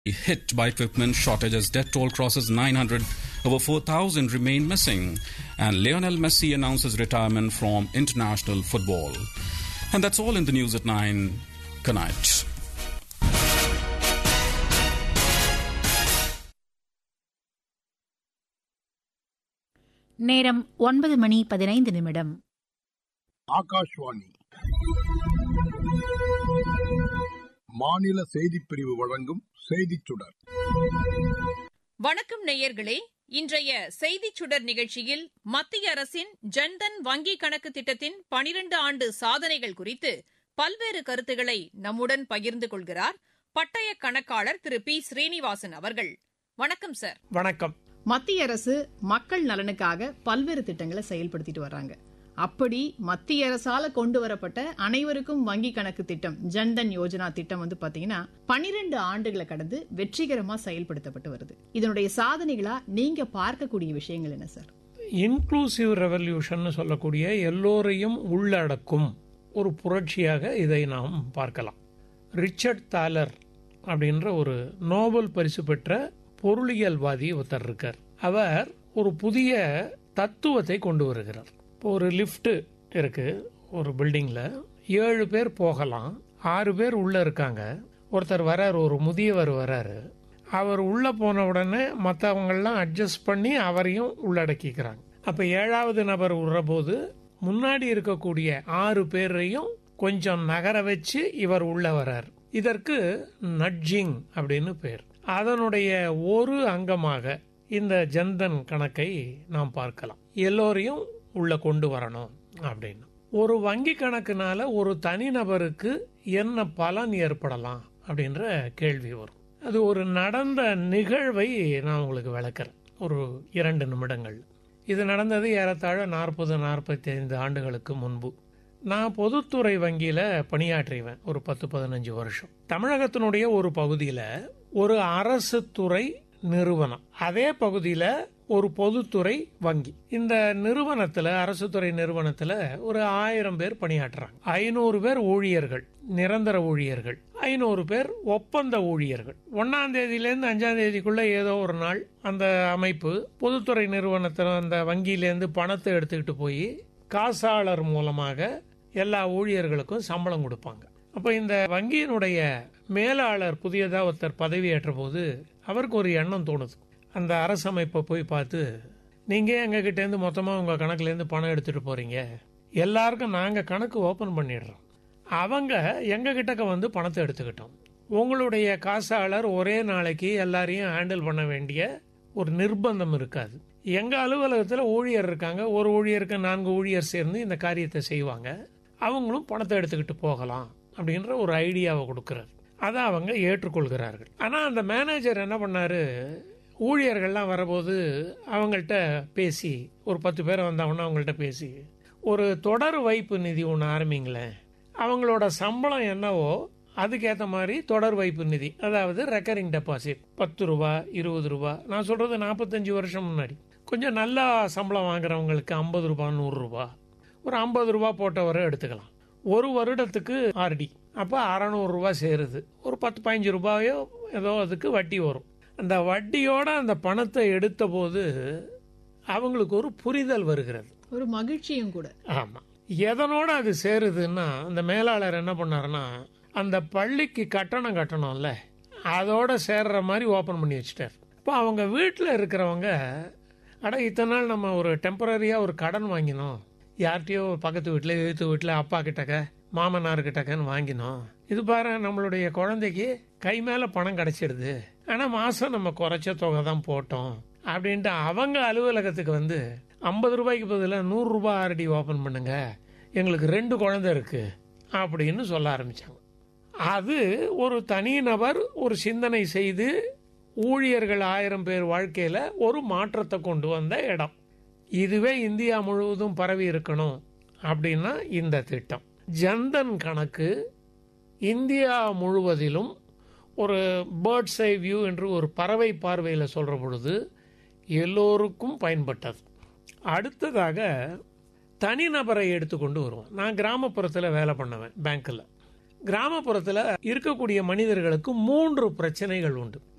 hit by equipment shortages. Death toll crosses 900. Over 4,000 remain missing. And Lionel Messi announces retirement from international football. And that's all in the news at 9. Good night. நேரம் ஒன்பது மணி பதினைந்து நிமிடம் ஆகாஷ்வாணி மாநில செய்திப் பிரிவு வழங்கும் செய்திச் சுடர் வணக்கம் நேயர்களே இன்றைய செய்திச் சுடர் நிகழ்ச்சியில் மத்திய அரசின் ஜன்தன் வங்கி கணக்கு திட்டத்தின் பனிரண்டு ஆண்டு சாதனைகள் குறித்து பல்வேறு கருத்துக்களை நம்முடன் பகிர்ந்து கொள்கிறார் பட்டய கணக்காளர் திரு பி ஸ்ரீனிவாசன் அவர்கள் வணக்கம் சார் வணக்கம் மத்திய அரசு மக்கள் நலனுக்காக பல்வேறு திட்டங்களை செயல்படுத்திட்டு வர்றாங்க அப்படி மத்திய அரசால கொண்டு வரப்பட்ட அனைவருக்கும் வங்கி கணக்கு திட்டம் ஜன்தன் யோஜனா திட்டம் வந்து பாத்தீங்கன்னா பனிரெண்டு ஆண்டுகளை கடந்து வெற்றிகரமா செயல்படுத்தப்பட்டு வருது இதனுடைய சாதனைகளா நீங்க பார்க்கக்கூடிய விஷயங்கள் என்ன சார் இன்க்ளூசிவ் ரெவல்யூஷன் சொல்லக்கூடிய எல்லோரையும் உள்ளடக்கும் ஒரு புரட்சியாக இதை நாம் பார்க்கலாம் ரிச்சர்ட் தாலர் அப்படின்ற ஒரு நோபல் பரிசு பெற்ற பொருளியல்வாதி ஒருத்தர் இருக்கார் அவர் ஒரு புதிய தத்துவத்தை கொண்டு வருகிறார் இப்போ ஒரு லிஃப்ட் இருக்கு ஒரு பில்டிங்ல ஏழு பேர் போகலாம் ஆறு பேர் உள்ள இருக்காங்க ஒருத்தர் வராரு ஒரு முதியவர் வராரு அவர் உள்ள போன உடனே மற்றவங்கெல்லாம் அட்ஜஸ்ட் பண்ணி அவரையும் உள்ளடக்கிக்கிறாங்க அப்ப ஏழாவது நபர் விடுறபோது முன்னாடி இருக்கக்கூடிய ஆறு பேரையும் கொஞ்சம் நகர வச்சு இவர் உள்ள வரார் இதற்கு நட்ஜிங் அப்படின்னு பேர் அதனுடைய ஒரு அங்கமாக இந்த ஜன்தன் கணக்கை நாம் பார்க்கலாம் எல்லோரையும் உள்ள கொண்டு வரணும் அப்படின்னு ஒரு வங்கி கணக்குனால ஒரு தனிநபருக்கு என்ன பலன் ஏற்படலாம் அப்படின்ற கேள்வி வரும் அது ஒரு நடந்த நிகழ்வை நான் உங்களுக்கு விளக்குறேன் ஒரு இரண்டு நிமிடங்கள் இது நடந்தது ஏறத்தாழ நாற்பது நாற்பத்தி ஐந்து ஆண்டுகளுக்கு முன்பு நான் பொதுத்துறை வங்கியில பணியாற்றிவேன் ஒரு பத்து பதினஞ்சு வருஷம் தமிழகத்தினுடைய ஒரு பகுதியில ஒரு அரசு துறை நிறுவனம் அதே பகுதியில ஒரு பொதுத்துறை வங்கி இந்த நிறுவனத்துல அரசு துறை நிறுவனத்துல ஒரு ஆயிரம் பேர் பணியாற்றுறாங்க ஐநூறு பேர் ஊழியர்கள் நிரந்தர ஊழியர்கள் ஐநூறு பேர் ஒப்பந்த ஊழியர்கள் ஒன்னாம் தேதியிலேருந்து அஞ்சாம் தேதிக்குள்ள ஏதோ ஒரு நாள் அந்த அமைப்பு பொதுத்துறை நிறுவனத்தில் அந்த வங்கியிலேருந்து பணத்தை எடுத்துக்கிட்டு போய் காசாளர் மூலமாக எல்லா ஊழியர்களுக்கும் சம்பளம் கொடுப்பாங்க அப்போ இந்த வங்கியினுடைய மேலாளர் புதியதாக ஒருத்தர் பதவியேற்ற போது அவருக்கு ஒரு எண்ணம் தோணுது அந்த அரசமைப்பை போய் பார்த்து நீங்கள் எங்ககிட்டேருந்து மொத்தமாக உங்கள் கணக்குலேருந்து பணம் எடுத்துகிட்டு போகிறீங்க எல்லாருக்கும் நாங்கள் கணக்கு ஓப்பன் பண்ணிடுறோம் அவங்க எங்கள் கிட்டக்க வந்து பணத்தை எடுத்துக்கிட்டோம் உங்களுடைய காசாளர் ஒரே நாளைக்கு எல்லாரையும் ஹேண்டில் பண்ண வேண்டிய ஒரு நிர்பந்தம் இருக்காது எங்க அலுவலகத்தில் ஊழியர் இருக்காங்க ஒரு ஊழியருக்கு நான்கு ஊழியர் சேர்ந்து இந்த காரியத்தை செய்வாங்க அவங்களும் பணத்தை எடுத்துக்கிட்டு போகலாம் அப்படின்ற ஒரு ஐடியாவை கொடுக்கிறார் அதை அவங்க ஏற்றுக்கொள்கிறார்கள் ஆனால் அந்த மேனேஜர் என்ன பண்ணாரு ஊழியர்கள்லாம் வரபோது அவங்கள்ட்ட பேசி ஒரு பத்து பேர் வந்தாங்கன்னா அவங்கள்ட்ட பேசி ஒரு தொடர் வைப்பு நிதி ஒன்று ஆரம்பிங்களேன் அவங்களோட சம்பளம் என்னவோ அதுக்கேற்ற மாதிரி தொடர் வைப்பு நிதி அதாவது ரெக்கரிங் டெபாசிட் பத்து ரூபா இருபது ரூபா நான் சொல்றது நாற்பத்தஞ்சு வருஷம் முன்னாடி கொஞ்சம் நல்லா சம்பளம் வாங்குறவங்களுக்கு ஐம்பது ரூபா நூறு ரூபா ஒரு ஐம்பது ரூபா போட்டவரை எடுத்துக்கலாம் ஒரு வருடத்துக்கு ஆர்டி அப்போ அறநூறு ரூபா சேருது ஒரு பத்து பதினஞ்சு ரூபாயோ ஏதோ அதுக்கு வட்டி வரும் அந்த வட்டியோட அந்த பணத்தை எடுத்த போது அவங்களுக்கு ஒரு புரிதல் வருகிறது ஒரு மகிழ்ச்சியும் கூட ஆமா எதனோட அது சேருதுன்னா அந்த மேலாளர் என்ன பண்ணாருன்னா அந்த பள்ளிக்கு கட்டணம் கட்டணும்ல அதோட சேர்ற மாதிரி ஓபன் பண்ணி வச்சுட்டார் இப்போ அவங்க வீட்டில் இருக்கிறவங்க அட இத்தனை நாள் நம்ம ஒரு டெம்பரரியாக ஒரு கடன் வாங்கினோம் யார்கிட்டயோ பக்கத்து வீட்டில் எழுத்து வீட்டில் அப்பா கிட்டக்க மாமனார் கிட்டக்கன்னு வாங்கினோம் இது பாரு நம்மளுடைய குழந்தைக்கு கை மேலே பணம் கிடைச்சிடுது ஆனால் மாதம் நம்ம குறைச்ச தொகை தான் போட்டோம் அப்படின்ட்டு அவங்க அலுவலகத்துக்கு வந்து ஐம்பது ரூபாய்க்கு பதிலாக நூறுரூபா ஆர்டி ஓப்பன் பண்ணுங்க எங்களுக்கு ரெண்டு குழந்தை இருக்கு அப்படின்னு சொல்ல ஆரம்பிச்சாங்க அது ஒரு தனிநபர் ஒரு சிந்தனை செய்து ஊழியர்கள் ஆயிரம் பேர் வாழ்க்கையில ஒரு மாற்றத்தை கொண்டு வந்த இடம் இதுவே இந்தியா முழுவதும் பரவி இருக்கணும் அப்படின்னா இந்த திட்டம் ஜன்தன் கணக்கு இந்தியா முழுவதிலும் ஒரு பேர்ட்ஸ் ஐ வியூ என்று ஒரு பறவை பார்வையில் சொல்ற பொழுது எல்லோருக்கும் பயன்பட்டது அடுத்ததாக தனிநபரை எடுத்துக்கொண்டு வருவோம் நான் கிராமப்புறத்தில் வேலை பண்ணுவேன் பேங்க்கில் கிராமப்புறத்தில் இருக்கக்கூடிய மனிதர்களுக்கு மூன்று பிரச்சனைகள் உண்டு